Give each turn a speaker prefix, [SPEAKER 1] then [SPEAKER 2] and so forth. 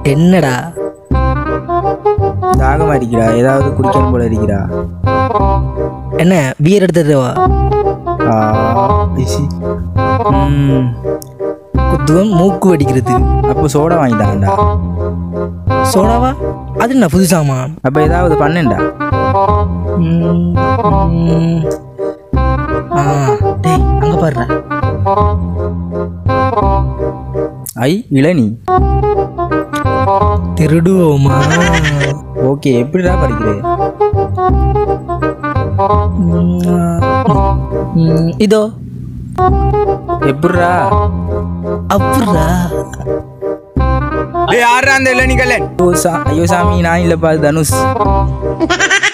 [SPEAKER 1] என்னடா
[SPEAKER 2] தாகமா இருக்கிறா ஏதாவது குடிக்கணும் போல இருக்கிறா
[SPEAKER 1] என்ன பியர் எடுத்துட்டு வா
[SPEAKER 2] ஆ, ஐசி. ம்,
[SPEAKER 1] குத்துவம் மூக்கு வடிக்கிறது
[SPEAKER 2] அப்போ சோடா வாங்கிட்டாங்கடா
[SPEAKER 1] சோடாவா அது என்ன புதுசாமா
[SPEAKER 2] அப்போ ஏதாவது பண்ணேன்டா
[SPEAKER 1] ம், ம். ஆ டேய் அங்கே பாருடா
[SPEAKER 2] ஐ இளநீ
[SPEAKER 1] திருடுவோமா
[SPEAKER 2] ஓகே எப்படிடா படிக்கிறேன்
[SPEAKER 1] ம், இதோ
[SPEAKER 2] எப்படிடா
[SPEAKER 1] அப்புறா
[SPEAKER 2] யாரா அந்த இளநீ கல்லன் ஐயோ சா ஐயோ சாமி நான் இல்லைப்பா அது தனுஷ்